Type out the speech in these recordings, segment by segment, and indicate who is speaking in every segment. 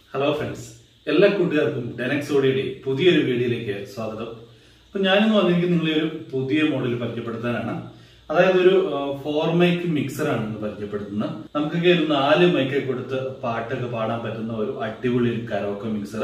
Speaker 1: hello friends എല്ലാ കൂട്ടുകാർക്കും ഡെനക്സോഡിയുടെ പുതിയൊരു വീഡിയോയിലേക്ക് സ്വാഗതം അപ്പൊ ഞാനിന്ന് വന്നിരിക്കുന്നത് നിങ്ങളെ ഒരു പുതിയ മോഡൽ പരിചയപ്പെടുത്താനാണ് അതായത് ഒരു ഫോർ മൈക്ക് മിക്സർ ആണ് ഇന്ന് പരിചയപ്പെടുത്തുന്നത് നമുക്കൊക്കെ ഒരു നാല് മൈക്ക് കൊടുത്ത് പാട്ടൊക്കെ പാടാൻ പറ്റുന്ന ഒരു അടിപൊളി ഒരു കരോക്ക മിക്സർ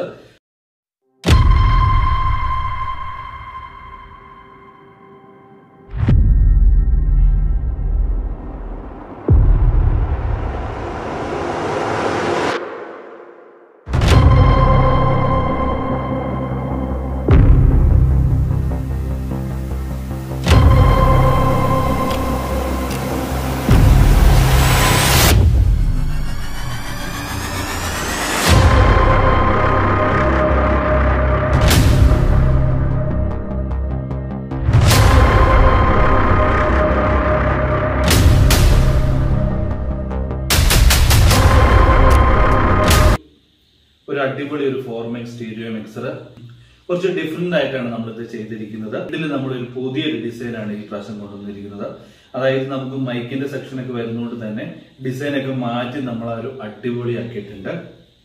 Speaker 1: ഒരു അടിപൊളി ഒരു ഫോർ മൈക്ക് സ്റ്റീരിയോ മിക്സർ കുറച്ച് ഡിഫറെന്റ് ആയിട്ടാണ് നമ്മൾ ഇത് ചെയ്തിരിക്കുന്നത് ഇതിൽ നമ്മൾ ഒരു പുതിയൊരു ഡിസൈൻ ആണ് ഈ പ്രാവശ്യം കൊണ്ടുവന്നിരിക്കുന്നത് അതായത് നമുക്ക് മൈക്കിന്റെ സെക്ഷൻ ഒക്കെ വരുന്നതുകൊണ്ട് തന്നെ ഡിസൈൻ ഒക്കെ മാറ്റി നമ്മൾ ആ ഒരു അടിപൊളിയാക്കിയിട്ടുണ്ട്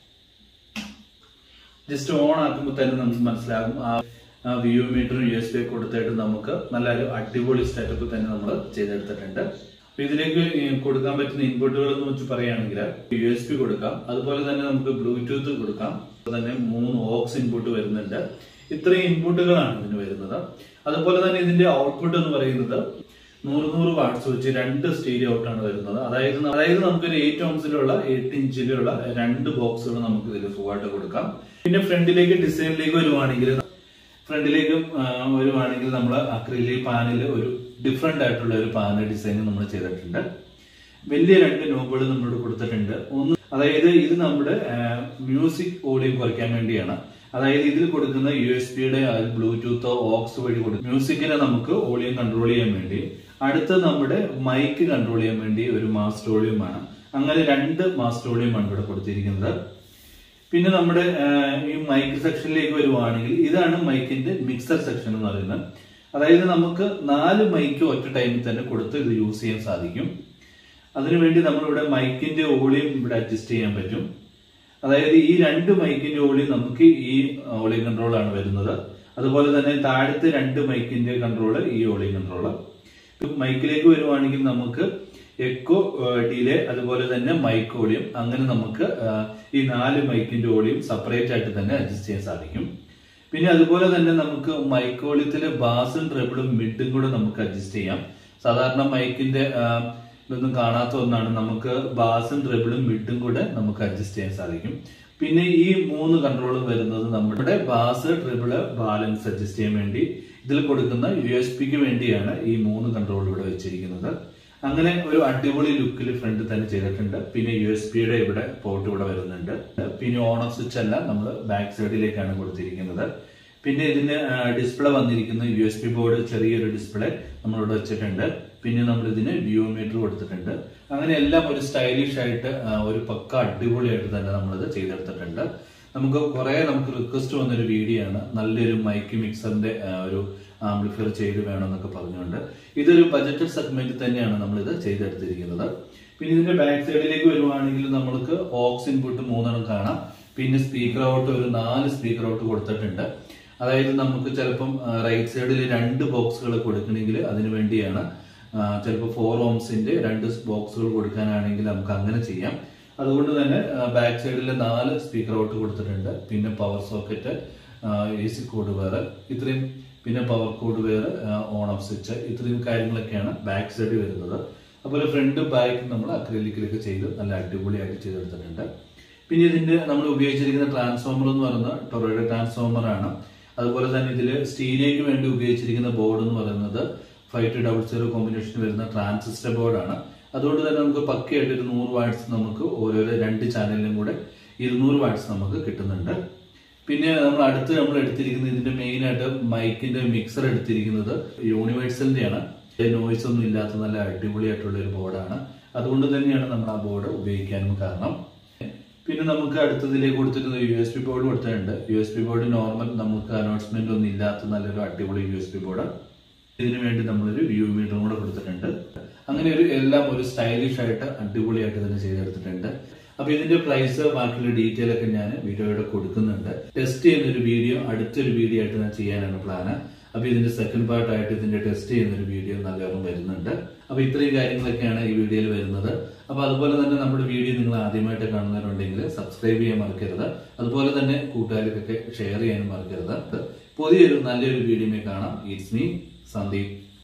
Speaker 1: ജസ്റ്റ് ഓൺ ആക്കുമ്പോൾ തന്നെ നമുക്ക് മനസ്സിലാകും ആ വ്യൂ മീറ്ററും യു എസ് ബി കൊടുത്തിട്ട് നമുക്ക് നല്ലൊരു അടിപൊളി സെറ്റപ്പ് തന്നെ നമ്മൾ ചെയ്തെടുത്തിട്ടുണ്ട് അപ്പൊ ഇതിലേക്ക് ഈ കൊടുക്കാൻ പറ്റുന്ന ഇൻപുട്ടുകൾ എന്ന് വെച്ച് പറയുകയാണെങ്കിൽ യു എസ് ബി കൊടുക്കാം അതുപോലെ തന്നെ നമുക്ക് ബ്ലൂടൂത്ത് കൊടുക്കാം അതുപോലെ തന്നെ മൂന്ന് ഓക്സ് ഇൻപുട്ട് വരുന്നുണ്ട് ഇത്രയും ഇൻപുട്ടുകളാണ് ഇതിന് വരുന്നത് അതുപോലെ തന്നെ ഇതിന്റെ ഔട്ട്പുട്ട് എന്ന് പറയുന്നത് നൂറ് നൂറ് വാട്ട്സ് വെച്ച് രണ്ട് സ്റ്റീരിയോ ഔട്ടാണ് വരുന്നത് അതായത് അതായത് നമുക്കൊരു എയ്റ്റ് ഓംസിലുള്ള എയ്റ്റ് ഇഞ്ചിലുള്ള രണ്ട് ബോക്സുകൾ നമുക്ക് ഇതിൽ സുഖമായിട്ട് കൊടുക്കാം പിന്നെ ഫ്രണ്ടിലേക്ക് ഡിസൈനിലേക്ക് വരുവാണെങ്കിൽ ഫ്രണ്ടിലേക്ക് വരുവാണെങ്കിൽ നമ്മൾ അക്രിലിക് പാനിൽ ഒരു ഡിഫറെന്റ് ആയിട്ടുള്ള ഒരു പാനൽ ഡിസൈൻ നമ്മൾ ചെയ്തിട്ടുണ്ട് വലിയ രണ്ട് നോബുകൾ നമ്മളോട് കൊടുത്തിട്ടുണ്ട് ഒന്ന് അതായത് ഇത് നമ്മുടെ മ്യൂസിക് ഓഡിയോ കുറയ്ക്കാൻ വേണ്ടിയാണ് അതായത് ഇതിൽ കൊടുക്കുന്ന യു എസ് പിയുടെ ബ്ലൂടൂത്തോ ഓക്സ് വഴി കൊടുക്കും മ്യൂസിക്കിനെ നമുക്ക് ഓഡിയോ കൺട്രോൾ ചെയ്യാൻ വേണ്ടി അടുത്ത നമ്മുടെ മൈക്ക് കൺട്രോൾ ചെയ്യാൻ വേണ്ടി ഒരു മാസ്റ്റർ ഓഡിയോമാണ് അങ്ങനെ രണ്ട് മാസ്റ്റർ ഓഡിയോമാണ് ഇവിടെ കൊടുത്തിരിക്കുന്നത് പിന്നെ നമ്മുടെ ഈ മൈക്ക് സെക്ഷനിലേക്ക് വരുവാണെങ്കിൽ ഇതാണ് മൈക്കിന്റെ മിക്സർ സെക്ഷൻ എന്ന് പറയുന്നത് അതായത് നമുക്ക് നാല് മൈക്ക് ഒറ്റ ടൈമിൽ തന്നെ കൊടുത്ത് ഇത് യൂസ് ചെയ്യാൻ സാധിക്കും അതിനുവേണ്ടി നമ്മളിവിടെ മൈക്കിന്റെ ഓളിയും ഇവിടെ അഡ്ജസ്റ്റ് ചെയ്യാൻ പറ്റും അതായത് ഈ രണ്ട് മൈക്കിന്റെ ഓളിയും നമുക്ക് ഈ ഓളിയം കൺട്രോൾ ആണ് വരുന്നത് അതുപോലെ തന്നെ താഴത്തെ രണ്ട് മൈക്കിന്റെ കൺട്രോള് ഈ ഓളിയം കൺട്രോള് മൈക്കിലേക്ക് വരുവാണെങ്കിൽ നമുക്ക് എക്കോ ഡിലേ അതുപോലെ തന്നെ മൈക്ക് ഓളിയം അങ്ങനെ നമുക്ക് ഈ നാല് മൈക്കിന്റെ ഓളിയം സെപ്പറേറ്റ് ആയിട്ട് തന്നെ അഡ്ജസ്റ്റ് ചെയ്യാൻ സാധിക്കും പിന്നെ അതുപോലെ തന്നെ നമുക്ക് മൈക്ക് ഓളിയത്തിലെ ബാസും ട്രബിളും മിഡും കൂടെ നമുക്ക് അഡ്ജസ്റ്റ് ചെയ്യാം സാധാരണ മൈക്കിന്റെ ഇതൊന്നും കാണാത്ത ഒന്നാണ് നമുക്ക് ബാസും ട്രബിളും മിഡും കൂടെ നമുക്ക് അഡ്ജസ്റ്റ് ചെയ്യാൻ സാധിക്കും പിന്നെ ഈ മൂന്ന് കൺട്രോളും വരുന്നത് നമ്മുടെ ബാസ് ട്രിബിള് ബാലൻസ് അഡ്ജസ്റ്റ് ചെയ്യാൻ വേണ്ടി ഇതിൽ കൊടുക്കുന്ന യു എസ് പിക്ക് വേണ്ടിയാണ് ഈ മൂന്ന് കൺട്രോൾ ഇവിടെ വെച്ചിരിക്കുന്നത് അങ്ങനെ ഒരു അടിപൊളി ലുക്കിൽ ഫ്രണ്ട് തന്നെ ചെയ്തിട്ടുണ്ട് പിന്നെ യു എസ് പിയുടെ ഇവിടെ പോർട്ട് ഇവിടെ വരുന്നുണ്ട് പിന്നെ ഓൺ ഓഫ് സ്വിച്ച് എല്ലാം നമ്മൾ ബാക്ക് സൈഡിലേക്കാണ് കൊടുത്തിരിക്കുന്നത് പിന്നെ ഇതിന് ഡിസ്പ്ലേ വന്നിരിക്കുന്ന യു എസ് പി ബോർഡ് ചെറിയൊരു ഡിസ്പ്ലേ നമ്മളിവിടെ വെച്ചിട്ടുണ്ട് പിന്നെ നമ്മൾ ഇതിന് വ്യൂ മീറ്റർ കൊടുത്തിട്ടുണ്ട് അങ്ങനെ എല്ലാം ഒരു സ്റ്റൈലിഷ് ആയിട്ട് ഒരു പക്ക അടിപൊളിയായിട്ട് തന്നെ നമ്മളിത് ചെയ്തെടുത്തിട്ടുണ്ട് നമുക്ക് കുറെ നമുക്ക് റിക്വസ്റ്റ് വന്നൊരു വീഡിയോ ആണ് നല്ലൊരു മൈക്ക് മിക്സറിന്റെ ഒരു ആംപ്ലിഫയർ ചെയ്ത് വേണമെന്നൊക്കെ പറഞ്ഞുകൊണ്ട് ഇതൊരു ബജറ്റഡ് സെഗ്മെന്റ് തന്നെയാണ് നമ്മൾ ഇത് ചെയ്തെടുത്തിരിക്കുന്നത് പിന്നെ ഇതിന്റെ ബാക്ക് സൈഡിലേക്ക് വരുവാണെങ്കിൽ നമുക്ക് ഓക്സ് ഇൻപുട്ട് മൂന്നെണ്ണം കാണാം പിന്നെ സ്പീക്കർ ഔട്ട് ഒരു നാല് സ്പീക്കർ ഔട്ട് കൊടുത്തിട്ടുണ്ട് അതായത് നമുക്ക് ചിലപ്പം റൈറ്റ് സൈഡിൽ രണ്ട് ബോക്സുകൾ കൊടുക്കണമെങ്കിൽ അതിനു വേണ്ടിയാണ് ചിലപ്പോൾ ഫോർ ഓംസിന്റെ രണ്ട് ബോക്സുകൾ കൊടുക്കാനാണെങ്കിൽ നമുക്ക് അങ്ങനെ ചെയ്യാം അതുകൊണ്ട് തന്നെ ബാക്ക് സൈഡിൽ നാല് സ്പീക്കർ ഔട്ട് കൊടുത്തിട്ടുണ്ട് പിന്നെ power socket A C cord വേറെ ഇത്രയും പിന്നെ പവർ കോഡ് വേറെ ഓൺ ഓഫ് സ്വിച്ച് ഇത്രയും കാര്യങ്ങളൊക്കെയാണ് ബാക്ക് സൈഡിൽ വരുന്നത് അതുപോലെ ഫ്രണ്ട് ബാക്ക് നമ്മൾ അക്രലിക്കിലൊക്കെ ചെയ്ത് നല്ല അടിപൊളിയായിട്ട് ചെയ്തെടുത്തിട്ടുണ്ട് പിന്നെ ഇതിന്റെ നമ്മൾ ഉപയോഗിച്ചിരിക്കുന്ന ട്രാൻസ്ഫോമർ എന്ന് പറയുന്നത് ടൊറോയുടെ ട്രാൻസ്ഫോമർ ആണ് അതുപോലെ തന്നെ ഇതിൽ സ്റ്റീരിയോയ്ക്ക് വേണ്ടി ഉപയോഗിച്ചിരിക്കുന്ന ബോർഡ് എന്ന് പറയുന്നത് five two double zero combination വരുന്ന ട്രാൻസിസ്റ്റർ ബോർഡാണ് അതുകൊണ്ട് തന്നെ നമുക്ക് പക്കയായിട്ട് ഒരു നൂറ് വാട്ട്സ് നമുക്ക് ഓരോരോ രണ്ട് ചാനലിലും കൂടെ ഇരുന്നൂറ് വാട്ട്സ് നമുക്ക് കിട്ടുന്നുണ്ട് പിന്നെ നമ്മൾ അടുത്ത് നമ്മൾ എടുത്തിരിക്കുന്നത് ഇതിന്റെ മെയിൻ ആയിട്ട് മൈക്കിന്റെ മിക്സർ എടുത്തിരിക്കുന്നത് യൂണിവേഴ്സലിന്റെയാണ് നോയ്സ് ഒന്നും ഇല്ലാത്ത നല്ല അടിപൊളിയായിട്ടുള്ള ഒരു ബോർഡാണ് അതുകൊണ്ട് തന്നെയാണ് നമ്മൾ ആ ബോർഡ് ഉപയോഗിക്കാനും കാരണം പിന്നെ നമുക്ക് അടുത്തതിലേക്ക് കൊടുത്തിരുന്ന യു എസ് പി ബോർഡ് കൊടുത്തിട്ടുണ്ട് U S P board normal നമുക്ക് അനൗൺസ്മെന്റ് ഒന്നും ഇല്ലാത്ത നല്ലൊരു അടിപൊളി യു എസ് പി ബോർഡ് ഇതിനു വേണ്ടി നമ്മളൊരു വ്യൂ മീറ്റർ കൂടെ കൊടുത്തിട്ടുണ്ട് അങ്ങനെ ഒരു എല്ലാം ഒരു സ്റ്റൈലിഷ് ആയിട്ട് അടിപൊളിയായിട്ട് തന്നെ ചെയ്തെടുത്തിട്ടുണ്ട് അപ്പൊ ഇതിന്റെ പ്രൈസ് ബാക്കിയുള്ള ഡീറ്റെയിൽ ഒക്കെ ഞാൻ വീഡിയോയുടെ കൊടുക്കുന്നുണ്ട് ടെസ്റ്റ് ചെയ്യുന്ന ഒരു വീഡിയോ അടുത്തൊരു വീഡിയോ ആയിട്ട് ഞാൻ ചെയ്യാനാണ് പ്ലാന് അപ്പൊ ഇതിന്റെ സെക്കൻഡ് പാർട്ട് ആയിട്ട് ഇതിന്റെ ടെസ്റ്റ് ചെയ്യുന്ന ഒരു വീഡിയോ നല്ലവണ്ണം വരുന്നുണ്ട് അപ്പൊ ഇത്രയും കാര്യങ്ങളൊക്കെയാണ് ഈ വീഡിയോയിൽ വരുന്നത് അപ്പൊ അതുപോലെ തന്നെ നമ്മുടെ വീഡിയോ നിങ്ങൾ ആദ്യമായിട്ട് കാണുന്നവരുണ്ടെങ്കിൽ സബ്സ്ക്രൈബ് ചെയ്യാൻ മറക്കരുത് അതുപോലെ തന്നെ കൂട്ടുകാർക്കൊക്കെ ഷെയർ ചെയ്യാനും മറക്കരുത് പുതിയൊരു നല്ലൊരു വീഡിയോ കാണാം ഇറ്റ്സ് മീ സന്ദീപ്